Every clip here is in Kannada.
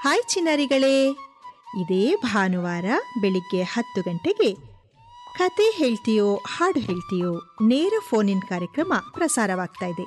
ಹಾಯ್ ಚಿನ್ನರಿಗಳೇ ಇದೇ ಭಾನುವಾರ ಬೆಳಿಗ್ಗೆ ಹತ್ತು ಗಂಟೆಗೆ ಕತೆ ಹೇಳ್ತೀಯೋ ಹಾಡು ಹೇಳ್ತೀಯೋ ನೇರ ಫೋನ್ ಇನ್ ಕಾರ್ಯಕ್ರಮ ಪ್ರಸಾರವಾಗ್ತಾ ಇದೆ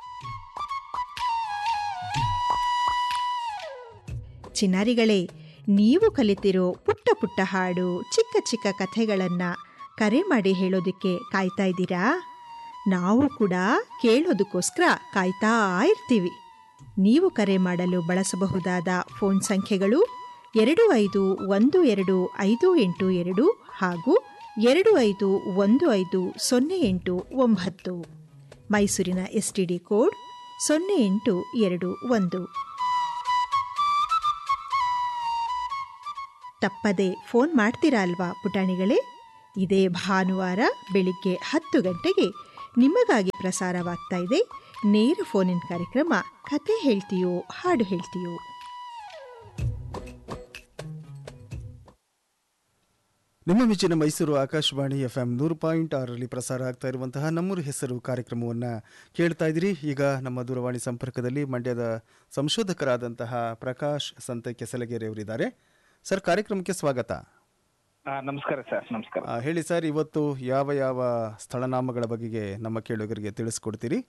ಚಿನ್ನಾರಿಗಳೇ ನೀವು ಕಲಿತಿರೋ ಪುಟ್ಟ ಪುಟ್ಟ ಹಾಡು ಚಿಕ್ಕ ಚಿಕ್ಕ ಕಥೆಗಳನ್ನು ಕರೆ ಮಾಡಿ ಹೇಳೋದಕ್ಕೆ ಕಾಯ್ತಾ ಇದ್ದೀರಾ ನಾವು ಕೂಡ ಕೇಳೋದಕ್ಕೋಸ್ಕರ ಕಾಯ್ತಾ ಇರ್ತೀವಿ ನೀವು ಕರೆ ಮಾಡಲು ಬಳಸಬಹುದಾದ ಫೋನ್ ಸಂಖ್ಯೆಗಳು ಎರಡು ಐದು ಒಂದು ಎರಡು ಐದು ಎಂಟು ಎರಡು ಹಾಗೂ ಎರಡು ಐದು ಒಂದು ಐದು ಸೊನ್ನೆ ಎಂಟು ಒಂಬತ್ತು ಮೈಸೂರಿನ ಎಸ್ ಟಿ ಡಿ ಕೋಡ್ ಸೊನ್ನೆ ಎಂಟು ಎರಡು ಒಂದು ತಪ್ಪದೆ ಫೋನ್ ಮಾಡ್ತೀರಾ ಅಲ್ವಾ ಪುಟಾಣಿಗಳೇ ಇದೇ ಭಾನುವಾರ ಬೆಳಿಗ್ಗೆ ಹತ್ತು ಗಂಟೆಗೆ ನಿಮಗಾಗಿ ಪ್ರಸಾರವಾಗ್ತಾ ಇದೆ ನೇರ ಫೋನ್ ಇನ್ ಕಾರ್ಯಕ್ರಮ ಕತೆ ಹೇಳ್ತೀಯೋ ಹಾಡು ಹೇಳ್ತೀಯೋ ನಿಮ್ಮ ಮೆಚ್ಚಿನ ಮೈಸೂರು ಆಕಾಶವಾಣಿ ಎಫ್ ಎಂ ನೂರು ಪಾಯಿಂಟ್ ಆರರಲ್ಲಿ ಪ್ರಸಾರ ಆಗ್ತಾ ಇರುವಂತಹ ನಮ್ಮೂರು ಹೆಸರು ಕಾರ್ಯಕ್ರಮವನ್ನು ಕೇಳ್ತಾ ಇದ್ದೀರಿ ಈಗ ನಮ್ಮ ದೂರವಾಣಿ ಸಂಪರ್ಕದಲ್ಲಿ ಮಂಡ್ಯದ ಸಂಶೋಧಕರಾದಂತಹ ಪ್ರಕಾಶ್ ಸಂತೆ ಕೆಸಲಗೆರೆ ಅವರಿದ್ದಾರೆ ಸರ್ ಕಾರ್ಯಕ್ರಮಕ್ಕೆ ಸ್ವಾಗತ ಆ, ನಮಸ್ಕಾರ ಸರ್ ನಮಸ್ಕಾರ ಆ, ಹೇಳಿ ಸರ್ ಇವತ್ತು ಯಾವ ಯಾವ ಸ್ಥಳನಾಮಗಳ ಬಗೆಗೆ ನಮ್ಮ ಕೇಳುಗರಿಗೆ ತಿಳಿಸ್ಕೊಡ್ತೀರಿ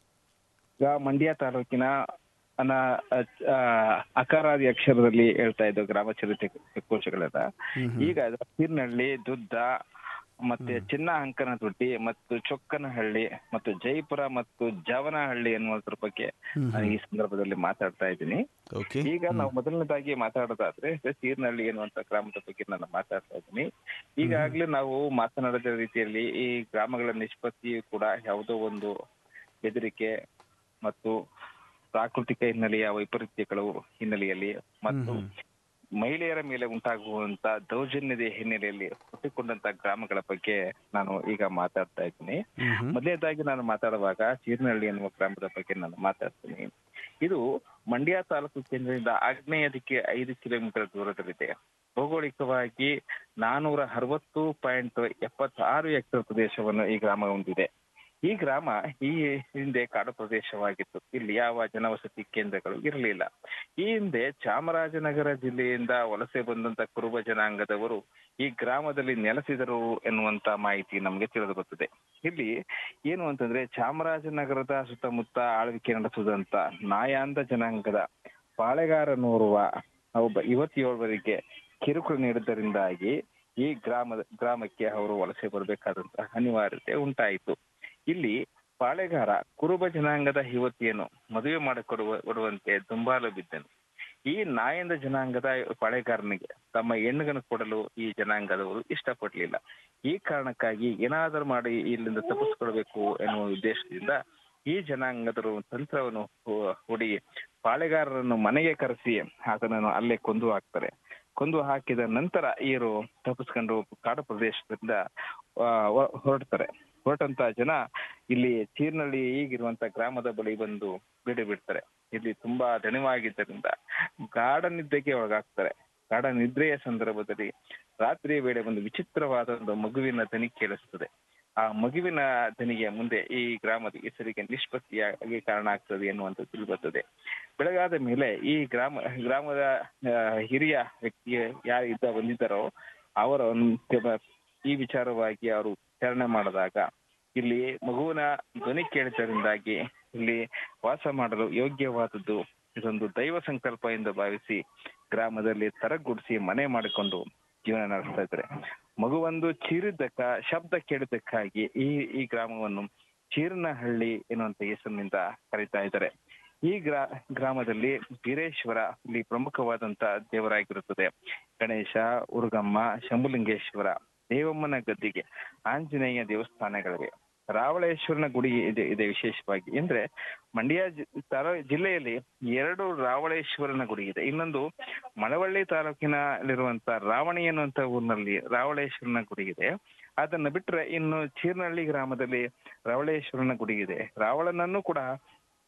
ಈಗ ಮಂಡ್ಯ ತಾಲೂಕಿನ ಅನ ಆ, ಅಕಾರಾದಿ ಅಕ್ಷರದಲ್ಲಿ ಹೇಳ್ತಾ ಇದ್ದು ಗ್ರಾಮ ಚರಿತ್ರೆ ಕೋಶಗಳೆಲ್ಲ ಈಗ ತೀರ್ನಹಳ್ಳಿ ದುದ್ದ ಮತ್ತೆ ಚಿನ್ನ ಅಂಕನ ತೊಟ್ಟಿ ಮತ್ತು ಚೊಕ್ಕನಹಳ್ಳಿ ಮತ್ತು ಜೈಪುರ ಮತ್ತು ಜವನಹಳ್ಳಿ ಅನ್ನುವುದ್ರ ಬಗ್ಗೆ ನಾನು ಈ ಸಂದರ್ಭದಲ್ಲಿ ಮಾತಾಡ್ತಾ ಇದ್ದೀನಿ ಓಕೆ ಈಗ ನಾವು ಮೊದಲನೇದಾಗಿ ಮಾತಾಡೋದಾದ್ರೆ ತೀರ್ನಹಳ್ಳಿ ಎನ್ನುವಂತ ಗ್ರಾಮದ ಬಗ್ಗೆ ನಾನು ಮಾತಾಡ್ತಾ ಇದ್ದೀನಿ ಈಗಾಗ್ಲೇ ನಾವು ಮಾತನಾಡಿದ ರೀತಿಯಲ್ಲಿ ಈ ಗ್ರಾಮಗಳ ನಿಷ್ಪತ್ತಿ ಕೂಡ ಯಾವುದೋ ಒಂದು ಬೆದರಿಕೆ ಮತ್ತು ಪ್ರಾಕೃತಿಕ ಹಿನ್ನೆಲೆಯ ವೈಪರೀತ್ಯಗಳು ಹಿನ್ನೆಲೆಯಲ್ಲಿ ಮತ್ತು ಮಹಿಳೆಯರ ಮೇಲೆ ಉಂಟಾಗುವಂತ ದೌರ್ಜನ್ಯದ ಹಿನ್ನೆಲೆಯಲ್ಲಿ ಹುಟ್ಟಿಕೊಂಡಂತ ಗ್ರಾಮಗಳ ಬಗ್ಗೆ ನಾನು ಈಗ ಮಾತಾಡ್ತಾ ಇದ್ದೀನಿ ಮೊದಲನೇದಾಗಿ ನಾನು ಮಾತಾಡುವಾಗ ಚೀರ್ನಹಳ್ಳಿ ಎನ್ನುವ ಗ್ರಾಮದ ಬಗ್ಗೆ ನಾನು ಮಾತಾಡ್ತೀನಿ ಇದು ಮಂಡ್ಯ ತಾಲೂಕು ಕೇಂದ್ರದಿಂದ ಆಗ್ನೇಯ ದಿಕ್ಕೆ ಐದು ಕಿಲೋಮೀಟರ್ ದೂರದಲ್ಲಿದೆ ಭೌಗೋಳಿಕವಾಗಿ ನಾನೂರ ಅರವತ್ತು ಪಾಯಿಂಟ್ ಎಪ್ಪತ್ತಾರು ಎಕರೆ ಪ್ರದೇಶವನ್ನು ಈ ಗ್ರಾಮ ಹೊಂದಿದೆ ಈ ಗ್ರಾಮ ಈ ಹಿಂದೆ ಕಾಡು ಪ್ರದೇಶವಾಗಿತ್ತು ಇಲ್ಲಿ ಯಾವ ಜನವಸತಿ ಕೇಂದ್ರಗಳು ಇರಲಿಲ್ಲ ಈ ಹಿಂದೆ ಚಾಮರಾಜನಗರ ಜಿಲ್ಲೆಯಿಂದ ವಲಸೆ ಬಂದಂತ ಕುರುಬ ಜನಾಂಗದವರು ಈ ಗ್ರಾಮದಲ್ಲಿ ನೆಲೆಸಿದರು ಎನ್ನುವಂತ ಮಾಹಿತಿ ನಮಗೆ ತಿಳಿದು ಬರುತ್ತದೆ ಇಲ್ಲಿ ಏನು ಅಂತಂದ್ರೆ ಚಾಮರಾಜನಗರದ ಸುತ್ತಮುತ್ತ ಆಳ್ವಿಕೆ ನಡೆಸುವುದಂತ ನಾಯಾಂದ ಜನಾಂಗದ ಪಾಳೆಗಾರನೋರ್ವ ಒಬ್ಬ ಯುವತಿಯೋರ್ವರಿಗೆ ಕಿರುಕುಳ ನೀಡಿದ್ದರಿಂದಾಗಿ ಈ ಗ್ರಾಮದ ಗ್ರಾಮಕ್ಕೆ ಅವರು ವಲಸೆ ಬರಬೇಕಾದಂತ ಅನಿವಾರ್ಯತೆ ಉಂಟಾಯಿತು ಇಲ್ಲಿ ಪಾಳೆಗಾರ ಕುರುಬ ಜನಾಂಗದ ಯುವತಿಯನ್ನು ಮದುವೆ ಮಾಡಿಕೊಡುವ ಕೊಡುವಂತೆ ದುಂಬಾಲು ಬಿದ್ದನು ಈ ನಾಯಂದ ಜನಾಂಗದ ಪಾಳೆಗಾರನಿಗೆ ತಮ್ಮ ಹೆಣ್ಣುಗನ್ನು ಕೊಡಲು ಈ ಜನಾಂಗದವರು ಇಷ್ಟಪಡಲಿಲ್ಲ ಈ ಕಾರಣಕ್ಕಾಗಿ ಏನಾದರೂ ಮಾಡಿ ಇಲ್ಲಿಂದ ತಪ್ಪಿಸ್ಕೊಳ್ಬೇಕು ಎನ್ನುವ ಉದ್ದೇಶದಿಂದ ಈ ಜನಾಂಗದರು ತಂತ್ರವನ್ನು ಹು- ಹೂಡಿ ಪಾಳೆಗಾರರನ್ನು ಮನೆಗೆ ಕರೆಸಿ ಆತನನ್ನು ಅಲ್ಲೇ ಕೊಂದು ಹಾಕ್ತಾರೆ ಕೊಂದು ಹಾಕಿದ ನಂತರ ಇವರು ತಪ್ಪಿಸ್ಕೊಂಡು ಕಾಡು ಪ್ರದೇಶದಿಂದ ಆ, ಹೊ- ಹೊರಡ್ತಾರೆ ಹೊರಟಂತ ಜನ ಇಲ್ಲಿ ಚೀರ್ನಳ್ಳಿ ಈಗಿರುವಂತ ಗ್ರಾಮದ ಬಳಿ ಬಂದು ಬೀಡು ಬಿಡ್ತಾರೆ ಇಲ್ಲಿ ತುಂಬಾ ದಣಿವಾಗಿದ್ದರಿಂದ ಗಾಢ ನಿದ್ದೆಗೆ ಒಳಗಾಗ್ತಾರೆ ಗಾಢ ನಿದ್ರೆಯ ಸಂದರ್ಭದಲ್ಲಿ ರಾತ್ರಿ ವೇಳೆ ಒಂದು ವಿಚಿತ್ರವಾದ ಒಂದು ಮಗುವಿನ ದನಿ ಕೇಳಿಸ್ತದೆ ಆ ಮಗುವಿನ ದನಿಗೆ ಮುಂದೆ ಈ ಗ್ರಾಮದ ಹೆಸರಿಗೆ ನಿಷ್ಪತ್ತಿಯಾಗಿ ಕಾರಣ ಆಗ್ತದೆ ಎನ್ನುವಂತ ತಿಳಿಬರ್ತದೆ ಬೆಳಗಾದ ಮೇಲೆ ಈ ಗ್ರಾಮ ಗ್ರಾಮದ ಆ, ಹಿರಿಯ ವ್ಯಕ್ತಿ ಯಾರು ಇದ್ದ ಬಂದಿದ್ದಾರೋ ಅವರ ಒಂದು ಈ ವಿಚಾರವಾಗಿ ಅವರು ವಿಚಾರಣೆ ಮಾಡಿದಾಗ ಇಲ್ಲಿ ಮಗುವಿನ ಧ್ವನಿ ಕೇಳಿದ್ದರಿಂದಾಗಿ ಇಲ್ಲಿ ವಾಸ ಮಾಡಲು ಯೋಗ್ಯವಾದದ್ದು ಇದೊಂದು ದೈವ ಸಂಕಲ್ಪ ಎಂದು ಭಾವಿಸಿ ಗ್ರಾಮದಲ್ಲಿ ತರಗುಡಿಸಿ ಮನೆ ಮಾಡಿಕೊಂಡು ಜೀವನ ನಡೆಸ್ತಾ ಇದ್ದಾರೆ ಮಗುವೊಂದು ಚೀರಿದ್ದಕ್ಕ ಶಬ್ದ ಕೇಳಿದ್ದಕ್ಕಾಗಿ ಈ ಈ ಗ್ರಾಮವನ್ನು ಚೀರ್ನಹಳ್ಳಿ ಎನ್ನುವಂತ ಹೆಸರಿನಿಂದ ಕರೀತಾ ಇದ್ದಾರೆ ಈ ಗ್ರಾ ಗ್ರಾಮದಲ್ಲಿ ಬೀರೇಶ್ವರ ಇಲ್ಲಿ ಪ್ರಮುಖವಾದಂತ ದೇವರಾಗಿರುತ್ತದೆ ಗಣೇಶ ಉರುಗಮ್ಮ ಶಂಭುಲಿಂಗೇಶ್ವರ ದೇವಮ್ಮನ ಗದ್ದಿಗೆ ಆಂಜನೇಯ ದೇವಸ್ಥಾನಗಳಿವೆ ರಾವಳೇಶ್ವರನ ಗುಡಿ ಇದೆ ಇದೆ ವಿಶೇಷವಾಗಿ ಅಂದ್ರೆ ಮಂಡ್ಯ ಜಿ- ತಾಲೂ- ಜಿಲ್ಲೆಯಲ್ಲಿ ಎರಡು ರಾವಳೇಶ್ವರನ ಗುಡಿ ಇದೆ ಇನ್ನೊಂದು ಮಳವಳ್ಳಿ ತಾಲೂಕಿನಲ್ಲಿರುವಂತ ರಾವಣಿ ಎನ್ನುವಂತ ಊರಿನಲ್ಲಿ ರಾವಳೇಶ್ವರನ ಗುಡಿ ಇದೆ ಅದನ್ನ ಬಿಟ್ರೆ ಇನ್ನು ಚೀರ್ನಹಳ್ಳಿ ಗ್ರಾಮದಲ್ಲಿ ರಾವಳೇಶ್ವರನ ಗುಡಿ ಇದೆ ರಾವಣನನ್ನು ಕೂಡ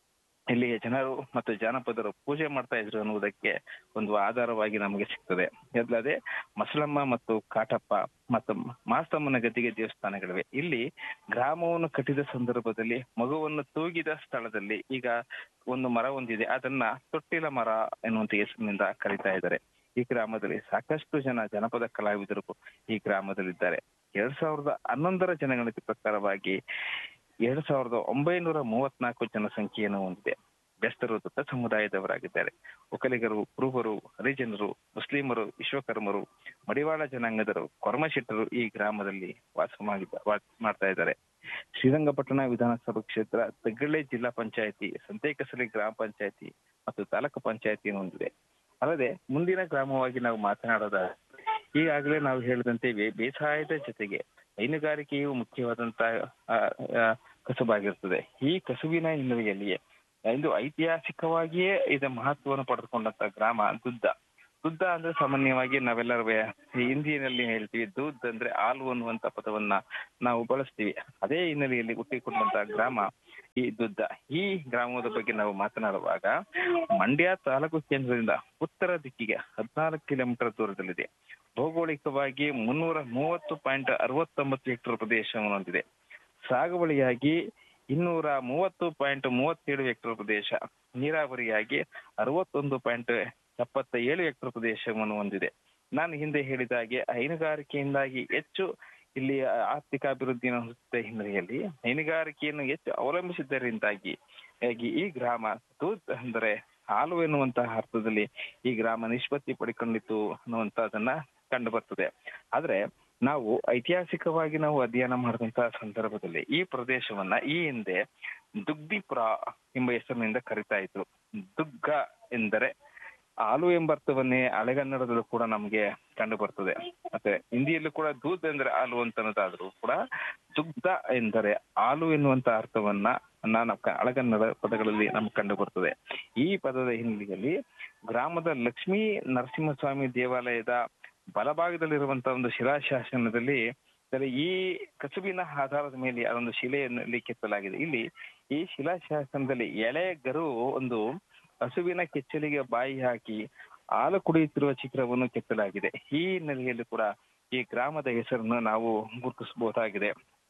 ಇಲ್ಲಿಯ ಜನರು ಮತ್ತು ಜಾನಪದರು ಪೂಜೆ ಮಾಡ್ತಾ ಇದ್ರು ಅನ್ನುವುದಕ್ಕೆ ಒಂದು ಆಧಾರವಾಗಿ ನಮಗೆ ಸಿಗ್ತದೆ ಅದಲ್ಲದೆ ಮಸಲಮ್ಮ ಮತ್ತು ಕಾಟಪ್ಪ ಮತ್ತು ಮಾಸ್ತಮ್ಮನ ಗದ್ದಿಗೆ ದೇವಸ್ಥಾನಗಳಿವೆ ಇಲ್ಲಿ ಗ್ರಾಮವನ್ನು ಕಟ್ಟಿದ ಸಂದರ್ಭದಲ್ಲಿ ಮಗುವನ್ನು ತೂಗಿದ ಸ್ಥಳದಲ್ಲಿ ಈಗ ಒಂದು ಮರ ಹೊಂದಿದೆ ಅದನ್ನ ತೊಟ್ಟಿಲ ಮರ ಎನ್ನುವಂತ ಹೆಸರಿನಿಂದ ಕರೀತಾ ಇದ್ದಾರೆ ಈ ಗ್ರಾಮದಲ್ಲಿ ಸಾಕಷ್ಟು ಜನ ಜನಪದ ಕಲಾವಿದರು ಈ ಗ್ರಾಮದಲ್ಲಿದ್ದಾರೆ ಎರಡ್ ಸಾವಿರದ ಹನ್ನೊಂದರ ಜನಗಣತಿ ಪ್ರಕಾರವಾಗಿ ಎರಡ್ ಸಾವಿರದ ಒಂಬೈನೂರ ಮೂವತ್ನಾಲ್ಕು ಜನಸಂಖ್ಯೆಯನ್ನು ಹೊಂದಿದೆ ಬೆಸ್ತರು ದೊಡ್ಡ ಸಮುದಾಯದವರಾಗಿದ್ದಾರೆ ಒಕ್ಕಲಿಗರು ಕುರುಬರು ಹರಿಜನರು ಮುಸ್ಲಿಮರು ವಿಶ್ವಕರ್ಮರು ಮಡಿವಾಳ ಜನಾಂಗದರು ಕೊರ್ಮಶೆಟ್ಟರು ಈ ಗ್ರಾಮದಲ್ಲಿ ವಾಸ ಮಾಡಿದ್ದ ವಾಸ ಮಾಡ್ತಾ ಇದ್ದಾರೆ ಶ್ರೀರಂಗಪಟ್ಟಣ ವಿಧಾನಸಭಾ ಕ್ಷೇತ್ರ ತಗ್ಗಳ್ಳಿ ಜಿಲ್ಲಾ ಪಂಚಾಯತಿ ಸಂತೇಕಸಲಿ ಗ್ರಾಮ ಪಂಚಾಯತಿ ಮತ್ತು ತಾಲೂಕು ಪಂಚಾಯತಿಯನ್ನು ಹೊಂದಿದೆ ಅಲ್ಲದೆ ಮುಂದಿನ ಗ್ರಾಮವಾಗಿ ನಾವು ಮಾತನಾಡೋದಾದ್ರೆ ಈಗಾಗಲೇ ನಾವು ಹೇಳಿದಂತೆ ಬೇ- ಬೇಸಾಯದ ಜೊತೆಗೆ ಹೈನುಗಾರಿಕೆಯು ಮುಖ್ಯವಾದಂತಹ ಆ, ಆ, ಕಸುಬಾಗಿರ್ತದೆ ಈ ಕಸುಬಿನ ಹಿನ್ನೆಲೆಯಲ್ಲಿಯೇ ಒಂದು ಐತಿಹಾಸಿಕವಾಗಿಯೇ ಇದರ ಮಹತ್ವವನ್ನು ಪಡೆದುಕೊಂಡಂತ ಗ್ರಾಮ ದುದ್ದ ದುದ್ದ ಅಂದ್ರೆ ಸಾಮಾನ್ಯವಾಗಿ ನಾವೆಲ್ಲರೂ ಹಿಂದಿಯಲ್ಲಿ ಹೇಳ್ತೀವಿ ದೂದ್ ಅಂದ್ರೆ ಹಾಲು ಅನ್ನುವಂತ ಪದವನ್ನ ನಾವು ಬಳಸ್ತೀವಿ ಅದೇ ಹಿನ್ನೆಲೆಯಲ್ಲಿ ಹುಟ್ಟಿಕೊಂಡಂತ ಗ್ರಾಮ ಈ ದುದ್ದ ಈ ಗ್ರಾಮದ ಬಗ್ಗೆ ನಾವು ಮಾತನಾಡುವಾಗ ಮಂಡ್ಯ ತಾಲೂಕು ಕೇಂದ್ರದಿಂದ ಉತ್ತರ ದಿಕ್ಕಿಗೆ ಹದಿನಾಲ್ಕು ಕಿಲೋಮೀಟರ್ ದೂರದಲ್ಲಿದೆ ಭೌಗೋಳಿಕವಾಗಿ ಮುನ್ನೂರ ಮೂವತ್ತು ಪಾಯಿಂಟ್ ಅರವತ್ತೊಂಬತ್ತು ಹೆಕ್ಟೇರ್ ಪ್ರದೇಶವನ್ನು ಹೊಂದಿದೆ ಸಾಗುವಳಿಯಾಗಿ ಇನ್ನೂರ ಮೂವತ್ತು ಪಾಯಿಂಟ್ ಮೂವತ್ತೇಳು ಹೆಕ್ಟೇರ್ ಪ್ರದೇಶ ನೀರಾವರಿಯಾಗಿ ಅರವತ್ತೊಂದು ಪಾಯಿಂಟ್ ಎಪ್ಪತ್ತ ಏಳು ಹೆಕ್ಟೇರ್ ಪ್ರದೇಶವನ್ನು ಹೊಂದಿದೆ ನಾನು ಹಿಂದೆ ಹೇಳಿದ ಹಾಗೆ ಹೈನುಗಾರಿಕೆಯಿಂದಾಗಿ ಹೆಚ್ಚು ಇಲ್ಲಿ ಆರ್ಥಿಕ ಅಭಿವೃದ್ಧಿಯನ್ನು ಹೊಂದುತ್ತ ಹಿನ್ನೆಲೆಯಲ್ಲಿ ಹೈನುಗಾರಿಕೆಯನ್ನು ಹೆಚ್ಚು ಅವಲಂಬಿಸಿದ್ದರಿಂದಾಗಿ ಹಾಗೆ ಈ ಗ್ರಾಮ ತೂತ್ ಅಂದರೆ ಹಾಲು ಎನ್ನುವಂತಹ ಅರ್ಥದಲ್ಲಿ ಈ ಗ್ರಾಮ ನಿಷ್ಪತ್ತಿ ಪಡಿಕೊಂಡಿತ್ತು ಅನ್ನುವಂತದನ್ನ ಕಂಡು ಬರ್ತದೆ ಆದ್ರೆ ನಾವು ಐತಿಹಾಸಿಕವಾಗಿ ನಾವು ಅಧ್ಯಯನ ಮಾಡಿದಂತಹ ಸಂದರ್ಭದಲ್ಲಿ ಈ ಪ್ರದೇಶವನ್ನ ಈ ಹಿಂದೆ ದುಗ್ದಿಪುರ ಎಂಬ ಹೆಸರಿನಿಂದ ಕರಿತಾ ಇದ್ರು ದುಗ್ಗ ಎಂದರೆ ಹಾಲು ಎಂಬ ಅರ್ಥವನ್ನೇ ಹಳೆಗನ್ನಡದಲ್ಲೂ ಕೂಡ ನಮಗೆ ಕಂಡು ಬರ್ತದೆ ಮತ್ತೆ ಹಿಂದಿಯಲ್ಲೂ ಕೂಡ ದೂದ್ ಎಂದರೆ ಹಾಲು ಅಂತ ಅನ್ನೋದಾದ್ರೂ ಕೂಡ ದುಗ್ಧ ಎಂದರೆ ಹಾಲು ಎನ್ನುವಂತ ಅರ್ಥವನ್ನ ನಾನು ಹಳಗನ್ನಡ ಪದಗಳಲ್ಲಿ ನಮ್ಗೆ ಕಂಡು ಬರ್ತದೆ ಈ ಪದದ ಹಿನ್ನೆಲೆಯಲ್ಲಿ ಗ್ರಾಮದ ಲಕ್ಷ್ಮೀ ನರಸಿಂಹಸ್ವಾಮಿ ದೇವಾಲಯದ ಬಲಭಾಗದಲ್ಲಿರುವಂತಹ ಒಂದು ಶಿಲಾಶಾಸನದಲ್ಲಿ ಅಂದರೆ ಈ ಕಸುಬಿನ ಆಧಾರದ ಮೇಲೆ ಅದೊಂದು ಶಿಲೆಯನ್ನು ಕೆತ್ತಲಾಗಿದೆ ಇಲ್ಲಿ ಈ ಶಿಲಾಶಾಸನದಲ್ಲಿ ಎಳೆ ಗರು ಒಂದು ಹಸುವಿನ ಕೆಚ್ಚಲಿಗೆ ಬಾಯಿ ಹಾಕಿ ಹಾಲು ಕುಡಿಯುತ್ತಿರುವ ಚಿತ್ರವನ್ನು ಕೆತ್ತಲಾಗಿದೆ ಈ ಹಿನ್ನೆಲೆಯಲ್ಲಿ ಕೂಡ ಈ ಗ್ರಾಮದ ಹೆಸರನ್ನು ನಾವು ಗುರುತಿಸಬಹುದಾಗಿದೆ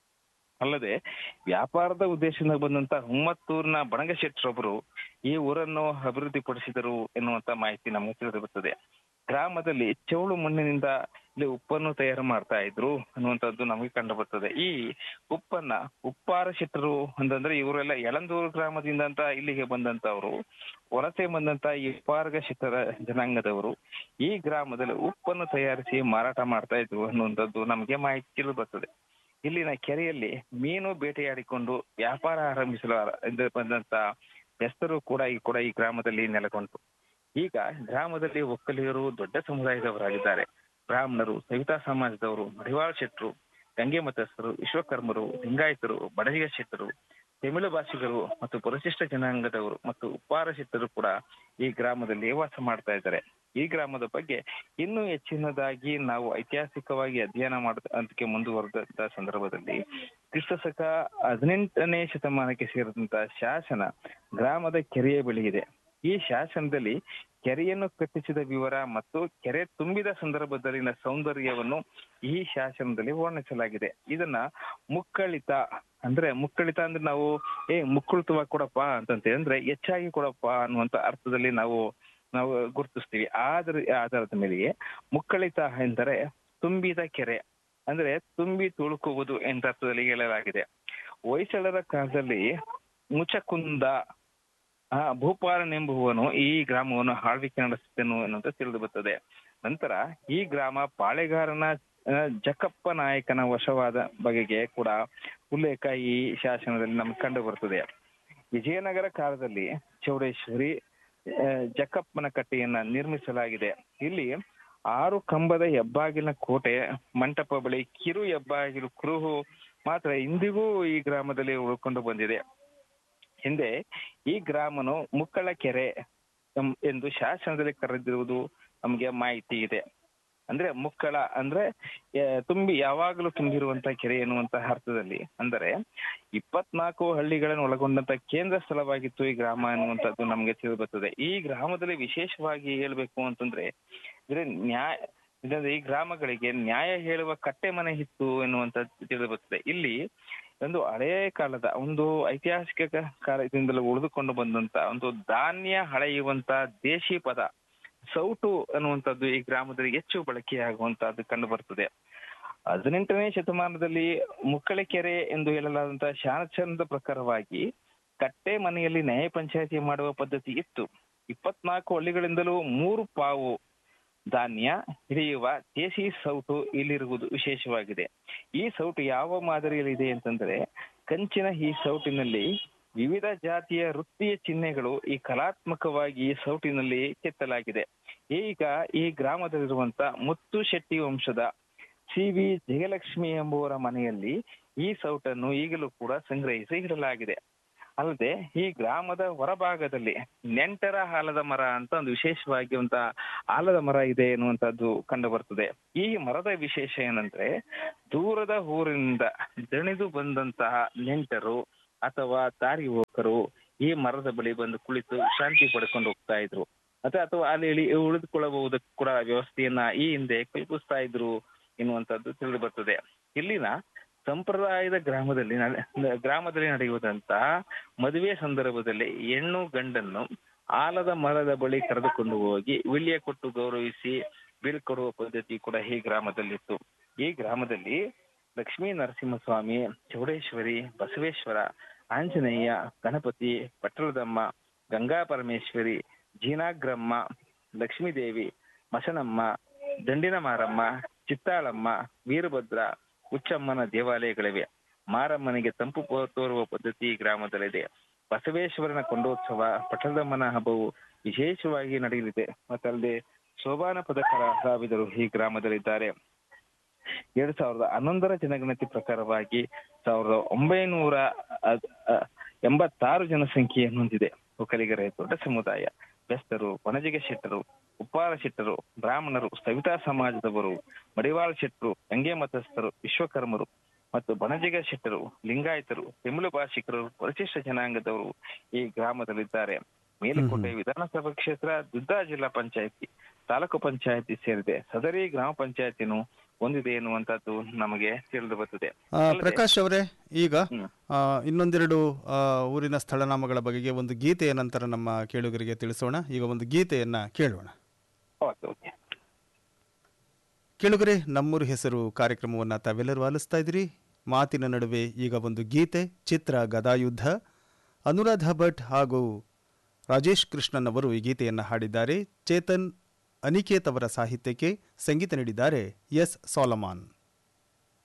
ಅಲ್ಲದೆ ವ್ಯಾಪಾರದ ಉದ್ದೇಶದಿಂದ ಬಂದಂತ ಹುಮ್ಮತ್ತೂರಿನ ಬಣಗಶೆಟ್ರೊಬ್ಬರು ಈ ಊರನ್ನು ಅಭಿವೃದ್ಧಿಪಡಿಸಿದರು ಎನ್ನುವಂತ ಮಾಹಿತಿ ನಮಗೆ ತಿಳಿದು ಬರ್ತದೆ ಗ್ರಾಮದಲ್ಲಿ ಚೌಳು ಮಣ್ಣಿನಿಂದ ಇಲ್ಲಿ ಉಪ್ಪನ್ನು ತಯಾರು ಮಾಡ್ತಾ ಇದ್ರು ಅನ್ನುವಂಥದ್ದು ನಮಗೆ ಕಂಡು ಬರ್ತದೆ ಈ ಉಪ್ಪನ್ನ ಉಪ್ಪಾರ ಶೆಟ್ಟರು ಅಂತಂದ್ರೆ ಇವರೆಲ್ಲ ಯಳಂದೂರು ಗ್ರಾಮದಿಂದ ಅಂತ ಇಲ್ಲಿಗೆ ಬಂದಂತವರು ವಲಸೆ ಬಂದಂತ ಈ ಉಪ್ಪಾರ್ಗ ಶೆಟ್ಟರ ಜನಾಂಗದವರು ಈ ಗ್ರಾಮದಲ್ಲಿ ಉಪ್ಪನ್ನು ತಯಾರಿಸಿ ಮಾರಾಟ ಮಾಡ್ತಾ ಇದ್ರು ಅನ್ನುವಂಥದ್ದು ನಮಗೆ ಮಾಹಿತಿ ತಿಳಿದು ಬರ್ತದೆ ಇಲ್ಲಿನ ಕೆರೆಯಲ್ಲಿ ಮೀನು ಬೇಟೆಯಾಡಿಕೊಂಡು ವ್ಯಾಪಾರ ಆರಂಭಿಸಲು ಆರ- ಎಂದು ಬಂದಂತ ಹೆಸರು ಕೂಡ ಈ ಕೂಡ ಈ ಗ್ರಾಮದಲ್ಲಿ ನೆಲೆಗೊಂಡು ಈಗ ಗ್ರಾಮದಲ್ಲಿ ಒಕ್ಕಲಿಗರು ದೊಡ್ಡ ಸಮುದಾಯದವರಾಗಿದ್ದಾರೆ ಬ್ರಾಹ್ಮಣರು ಸವಿತಾ ಸಮಾಜದವರು ಮಡಿವಾಳ ಶೆಟ್ಟರು ಗಂಗೆ ಮತಸ್ಥರು ವಿಶ್ವಕರ್ಮರು ಲಿಂಗಾಯತರು ಬಡಜಿಗ ಶೆಟ್ಟರು ತಮಿಳು ಭಾಷಿಗರು ಮತ್ತು ಪರಿಶಿಷ್ಟ ಜನಾಂಗದವರು ಮತ್ತು ಉಪ್ಪಾರ ಶೆಟ್ಟರು ಕೂಡ ಈ ಗ್ರಾಮದಲ್ಲಿ ವಾಸ ಮಾಡ್ತಾ ಇದ್ದಾರೆ ಈ ಗ್ರಾಮದ ಬಗ್ಗೆ ಇನ್ನೂ ಹೆಚ್ಚಿನದಾಗಿ ನಾವು ಐತಿಹಾಸಿಕವಾಗಿ ಅಧ್ಯಯನ ಮಾಡ ಅದಕ್ಕೆ ಮುಂದುವರೆದಂತ ಸಂದರ್ಭದಲ್ಲಿ ಕ್ರಿಸ್ತಶಕ ಹದಿನೆಂಟನೇ ಶತಮಾನಕ್ಕೆ ಸೇರಿದಂತ ಶಾಸನ ಗ್ರಾಮದ ಕೆರೆಯ ಬಳಿ ಇದೆ ಈ ಶಾಸನದಲ್ಲಿ ಕೆರೆಯನ್ನು ಕಟ್ಟಿಸಿದ ವಿವರ ಮತ್ತು ಕೆರೆ ತುಂಬಿದ ಸಂದರ್ಭದಲ್ಲಿನ ಸೌಂದರ್ಯವನ್ನು ಈ ಶಾಸನದಲ್ಲಿ ವರ್ಣಿಸಲಾಗಿದೆ ಇದನ್ನ ಮುಕ್ಕಳಿತ ಅಂದ್ರೆ ಮುಕ್ಕಳಿತ ಅಂದ್ರೆ ನಾವು ಏ ಮುಕ್ಕಳಿತವಾಗಿ ಕೊಡಪ್ಪ ಅಂತಂತ ಅಂದ್ರೆ ಹೆಚ್ಚಾಗಿ ಕೊಡಪ್ಪ ಅನ್ನುವಂತ ಅರ್ಥದಲ್ಲಿ ನಾವು ನಾವು ಗುರುತಿಸ್ತೀವಿ ಆದ್ರ ಆಧಾರದ ಮೇಲೆಯೇ ಮುಕ್ಕಳಿತ ಎಂದರೆ ತುಂಬಿದ ಕೆರೆ ಅಂದ್ರೆ ತುಂಬಿ ತುಳುಕುವುದು ಎಂತ ಅರ್ಥದಲ್ಲಿ ಹೇಳಲಾಗಿದೆ ಹೊಯ್ಸಳರ ಕಾಲದಲ್ಲಿ ಮುಚಕುಂದ ಆ ಭೂಪಾಲನೆಂಬುವನು ಈ ಗ್ರಾಮವನ್ನು ಆಳ್ವಿಕೆ ನಡೆಸುತ್ತೇನು ಎನ್ನುವಂತ ತಿಳಿದು ಬರ್ತದೆ ನಂತರ ಈ ಗ್ರಾಮ ಪಾಳೆಗಾರನ ಆ, ಜಕ್ಕಪ್ಪ ನಾಯಕನ ವಶವಾದ ಬಗೆಗೆ ಕೂಡ ಉಲ್ಲೇಖ ಈ ಶಾಸನದಲ್ಲಿ ನಮ್ಗೆ ಕಂಡು ಬರ್ತದೆ ವಿಜಯನಗರ ಕಾಲದಲ್ಲಿ ಚೌಡೇಶ್ವರಿ ಆ, ಜಕ್ಕಪ್ಪನ ಕಟ್ಟೆಯನ್ನ ನಿರ್ಮಿಸಲಾಗಿದೆ ಇಲ್ಲಿ ಆರು ಕಂಬದ ಹೆಬ್ಬಾಗಿಲಿನ ಕೋಟೆ ಮಂಟಪ ಬಳಿ ಕಿರು ಹೆಬ್ಬಾಗಿಲು ಕುರುಹು ಮಾತ್ರ ಇಂದಿಗೂ ಈ ಗ್ರಾಮದಲ್ಲಿ ಉಳ್ಕೊಂಡು ಬಂದಿದೆ ಹಿಂದೆ ಈ ಗ್ರಾಮನು ಮುಕ್ಕಳ ಕೆರೆ ಎಂ- ಎಂದು ಶಾಸನದಲ್ಲಿ ಕರೆದಿರುವುದು ನಮಗೆ ಮಾಹಿತಿ ಇದೆ ಅಂದ್ರೆ ಮುಕ್ಕಳ ಅಂದ್ರೆ ಆ, ತುಂಬಿ ಯಾವಾಗಲೂ ತುಂಬಿರುವಂತ ಕೆರೆ ಎನ್ನುವಂತ ಅರ್ಥದಲ್ಲಿ ಅಂದರೆ ಇಪ್ಪತ್ನಾಲ್ಕು ಹಳ್ಳಿಗಳನ್ನು ಒಳಗೊಂಡಂತ ಕೇಂದ್ರ ಸ್ಥಳವಾಗಿತ್ತು ಈ ಗ್ರಾಮ ಅನ್ನುವಂಥದ್ದು ನಮಗೆ ತಿಳಿದು ಬರ್ತದೆ ಈ ಗ್ರಾಮದಲ್ಲಿ ವಿಶೇಷವಾಗಿ ಹೇಳ್ಬೇಕು ಅಂತಂದ್ರೆ ಅಂದ್ರೆ ನ್ಯಾಯ ಇದಂದ್ರೆ ಈ ಗ್ರಾಮಗಳಿಗೆ ನ್ಯಾಯ ಹೇಳುವ ಕಟ್ಟೆ ಮನೆ ಇತ್ತು ಎನ್ನುವಂಥದ್ದು ತಿಳಿದು ಬರ್ತದೆ ಇಲ್ಲಿ ಒಂದು ಹಳೆಯ ಕಾಲದ ಒಂದು ಐತಿಹಾಸಿಕ ಕ- ಕಾಲದಿಂದಲೂ ಉಳಿದುಕೊಂಡು ಬಂದಂತ ಒಂದು ಧಾನ್ಯ ಹಳೆಯುವಂತ ದೇಶಿ ಪದ ಸೌಟು ಅನ್ನುವಂಥದ್ದು ಈ ಗ್ರಾಮದಲ್ಲಿ ಹೆಚ್ಚು ಬಳಕೆಯಾಗುವಂತಹದ್ದು ಕಂಡು ಬರ್ತದೆ ಹದಿನೆಂಟನೇ ಶತಮಾನದಲ್ಲಿ ಮುಕ್ಕಳೆಕೆರೆ ಎಂದು ಹೇಳಲಾದಂತಹ ಶಾಸನದ ಪ್ರಕಾರವಾಗಿ ಕಟ್ಟೆ ಮನೆಯಲ್ಲಿ ನ್ಯಾಯ ಪಂಚಾಯತಿ ಮಾಡುವ ಪದ್ಧತಿ ಇತ್ತು ಇಪ್ಪತ್ನಾಲ್ಕು ಹಳ್ಳಿಗಳಿಂದಲೂ ಮೂರು ಪಾವು ಧಾನ್ಯ ಹಿಡಿಯುವ ದೇಸಿ ಸೌಟು ಇಲ್ಲಿರುವುದು ವಿಶೇಷವಾಗಿದೆ ಈ ಸೌಟು ಯಾವ ಮಾದರಿಯಲ್ಲಿದೆ ಅಂತಂದ್ರೆ ಕಂಚಿನ ಈ ಸೌಟಿನಲ್ಲಿ ವಿವಿಧ ಜಾತಿಯ ವೃತ್ತಿಯ ಚಿಹ್ನೆಗಳು ಈ ಕಲಾತ್ಮಕವಾಗಿ ಈ ಸೌಟಿನಲ್ಲಿ ಕೆತ್ತಲಾಗಿದೆ ಈಗ ಈ ಗ್ರಾಮದಲ್ಲಿರುವಂತ ಮುತ್ತು ಶೆಟ್ಟಿ ವಂಶದ ಸಿ ವಿ ಜಯಲಕ್ಷ್ಮಿ ಎಂಬುವರ ಮನೆಯಲ್ಲಿ ಈ ಸೌಟನ್ನು ಈಗಲೂ ಕೂಡ ಸಂಗ್ರಹಿಸಿ ಇಡಲಾಗಿದೆ ಅಲ್ಲದೆ ಈ ಗ್ರಾಮದ ಹೊರಭಾಗದಲ್ಲಿ ನೆಂಟರ ಆಲದ ಮರ ಅಂತ ಒಂದು ವಿಶೇಷವಾಗಿ ಒಂದು ಆಲದ ಮರ ಇದೆ ಎನ್ನುವಂತದ್ದು ಕಂಡು ಬರ್ತದೆ ಈ ಮರದ ವಿಶೇಷ ಏನಂದ್ರೆ ದೂರದ ಊರಿನಿಂದ ದಣಿದು ಬಂದಂತಹ ನೆಂಟರು ಅಥವಾ ದಾರಿ ಹೋಕರು ಈ ಮರದ ಬಳಿ ಬಂದು ಕುಳಿತು ಶಾಂತಿ ಪಡ್ಕೊಂಡು ಹೋಗ್ತಾ ಇದ್ರು ಅಥವಾ ಅಥವಾ ಅಲ್ಲಿ ಇಳಿ ಉಳಿದುಕೊಳ್ಳಬಹುದಕ್ಕೆ ಕೂಡ ವ್ಯವಸ್ಥೆಯನ್ನ ಈ ಹಿಂದೆ ಕಲ್ಪಿಸ್ತಾ ಇದ್ರು ಎನ್ನುವಂಥದ್ದು ತಿಳಿದು ಬರ್ತದೆ ಇಲ್ಲಿನ ಸಂಪ್ರದಾಯದ ಗ್ರಾಮದಲ್ಲಿ ನಡೆ- ಗ್ರಾಮದಲ್ಲಿ ನಡೆಯುವುದಂತಹ ಮದುವೆ ಸಂದರ್ಭದಲ್ಲಿ ಹೆಣ್ಣು ಗಂಡನ್ನು ಆಲದ ಮರದ ಬಳಿ ಕರೆದುಕೊಂಡು ಹೋಗಿ ವಿಳ್ಯ ಕೊಟ್ಟು ಗೌರವಿಸಿ ಬೀಳ್ಕೊಡುವ ಪದ್ಧತಿ ಕೂಡ ಈ ಗ್ರಾಮದಲ್ಲಿತ್ತು ಈ ಗ್ರಾಮದಲ್ಲಿ ಲಕ್ಷ್ಮೀ ನರಸಿಂಹಸ್ವಾಮಿ ಚೌಡೇಶ್ವರಿ ಬಸವೇಶ್ವರ ಆಂಜನೇಯ ಗಣಪತಿ ಪಟ್ಟಣದಮ್ಮ ಗಂಗಾ ಪರಮೇಶ್ವರಿ ಜೀನಾಗ್ರಮ್ಮ ಲಕ್ಷ್ಮೀದೇವಿ ಮಸನಮ್ಮ ದಂಡಿನ ಮಾರಮ್ಮ ಚಿತ್ತಾಳಮ್ಮ ವೀರಭದ್ರ ಹುಚ್ಚಮ್ಮನ ದೇವಾಲಯಗಳಿವೆ ಮಾರಮ್ಮನಿಗೆ ತಂಪು ಪೋ- ತೋರುವ ಪದ್ಧತಿ ಈ ಗ್ರಾಮದಲ್ಲಿದೆ ಬಸವೇಶ್ವರನ ಕೊಂಡೋತ್ಸವ ಪಟ್ಟಣದಮ್ಮನ ಹಬ್ಬವು ವಿಶೇಷವಾಗಿ ನಡೆಯಲಿದೆ ಮತ್ತಲ್ಲದೆ ಶೋಭಾನ ಪದಕರ ಕಲಾವಿದರು ಈ ಗ್ರಾಮದಲ್ಲಿದ್ದಾರೆ ಎರಡ್ ಸಾವಿರದ ಹನ್ನೊಂದರ ಜನಗಣತಿ ಪ್ರಕಾರವಾಗಿ ಸಾವಿರದ ಒಂಬೈನೂರ ಅದ್- ಅ- ಎಂಬತ್ತಾರು ಜನಸಂಖ್ಯೆಯನ್ನು ಹೊಂದಿದೆ ಒಕ್ಕಲಿಗರ ದೊಡ್ಡ ಸಮುದಾಯ ಬೆಸ್ತರು ವನಜಿಗ ಶೆಟ್ಟರು ಉಪ್ಪಾರ ಶೆಟ್ಟರು ಬ್ರಾಹ್ಮಣರು ಸವಿತಾ ಸಮಾಜದವರು ಮಡಿವಾಳ ಶೆಟ್ಟರು ಗಂಗೆ ಮತಸ್ಥರು ವಿಶ್ವಕರ್ಮರು ಮತ್ತು ಬಣಜಿಗ ಶೆಟ್ಟರು ಲಿಂಗಾಯತರು ತಮಿಳು ಭಾಷಿಕರು ಪರಿಶಿಷ್ಟ ಜನಾಂಗದವರು ಈ ಗ್ರಾಮದಲ್ಲಿದ್ದಾರೆ ಮೇಲುಕೋಟೆ ವಿಧಾನಸಭಾ ಕ್ಷೇತ್ರ ದುದ್ದಾ ಜಿಲ್ಲಾ ಪಂಚಾಯತಿ ತಾಲೂಕು ಪಂಚಾಯತಿ ಸೇರಿದೆ ಸದರಿ ಗ್ರಾಮ ಪಂಚಾಯತಿನು ಹೊಂದಿದೆ ಎನ್ನುವಂತದ್ದು ನಮಗೆ ತಿಳಿದು ಬರ್ತದೆ ಆ, ಪ್ರಕಾಶ್ ಅವರೇ ಈಗ ಹ್ಮ್. ಆ, ಇನ್ನೊಂದೆರಡು ಆ, ಊರಿನ ಸ್ಥಳನಾಮಗಳ ಬಗೆಗೆ ಒಂದು ಗೀತೆಯ ನಂತರ ನಮ್ಮ ಕೇಳುಗರಿಗೆ ತಿಳಿಸೋಣ ಈಗ ಒಂದು ಗೀತೆಯನ್ನ ಕೇಳೋಣ ಓಕೆ ಓಕೆ ಕೇಳುಗರೆ ನಮ್ಮೂರು ಹೆಸರು ಕಾರ್ಯಕ್ರಮವನ್ನು ತಾವೆಲ್ಲರೂ ಆಲಿಸ್ತಾ ಇದ್ದೀರಿ ಮಾತಿನ ನಡುವೆ ಈಗ ಒಂದು ಗೀತೆ ಚಿತ್ರ ಗದಾಯುದ್ಧ ಅನುರಾಧ ಭಟ್ ಹಾಗೂ ರಾಜೇಶ್ ಕೃಷ್ಣನ್ ಅವರು ಈ ಗೀತೆಯನ್ನು ಹಾಡಿದ್ದಾರೆ ಚೇತನ್ ಅನಿಕೇತ್ ಅವರ ಸಾಹಿತ್ಯಕ್ಕೆ ಸಂಗೀತ ನೀಡಿದ್ದಾರೆ ಎಸ್ ಸೋಲಮಾನ್